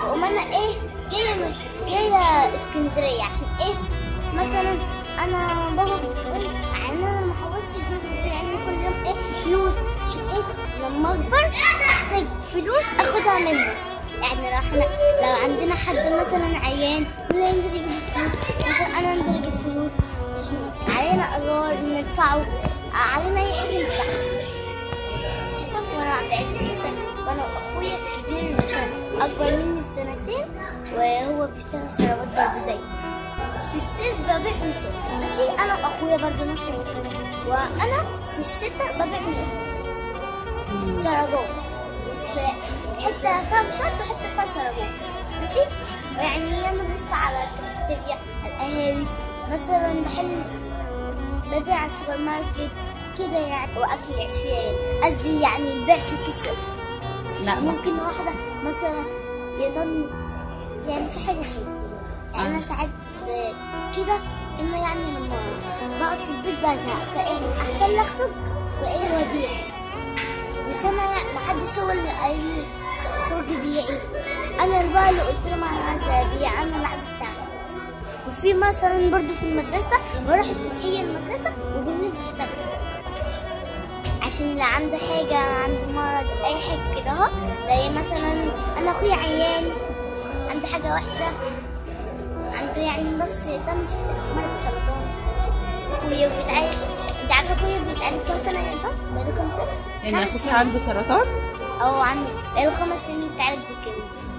واقوم انا ايه جايه من جايه اسكندريه عشان ايه مثلا انا بابا بيقول يعني انا ما حوشتش يعني كل يوم ايه فلوس عشان ايه لما اكبر احتاج فلوس اخدها منه يعني لو احنا لو عندنا حد مثلا عيان ولا ينزل يجيب فلوس مثلا انا انزل اجيب فلوس عشان علينا ايجار ندفعه علينا اي حاجه ندفعها طب وانا تعبت وانا واخويا الكبير بسنة اكبر مني بسنتين وهو بيشتغل شرابات برضه زي في الصيف ببيع قمصان ماشي انا واخويا برضه نفس الحاجه وانا في الشتاء ببيع شرابات في حته فيها مشط وحته فيها شرابات ماشي يعني انا بلف على الكافيتيريا على القهاوي مثلا بحل ببيع على السوبر ماركت كده يعني واكل عشان قصدي يعني البيع في الكسر لا ما ممكن واحدة مثلا يضل يعني في حاجة حلوة يعني أنا ساعات آه، كده سنة يعني لما بقعد في البيت بزهق فإيه أحسن لي أخرج وإيه وأبيع مش أنا ما حدش هو اللي قال لي اخرجي بيعي أنا اللي بقى اللي قلت لهم أنا عايزة أبيع أنا اللي عايزة أشتغل وفي مثلا برضو في المدرسة بروح الصبحية المدرسة وبالليل بشتغل عشان اللي عنده حاجة عنده مرض أي حاجة كده اهو زي مثلا أنا أخويا عيان عنده حاجة وحشة عنده يعني بس ده مش مرض سرطان أخويا بيتعالج أنت عارفة أخويا بيتعالج كام سنة يعني ده؟ بقاله كام سنة؟ يعني خمس اخوك عنده سرطان أو عنده بقاله خمس سنين بيتعالج بالكيمياء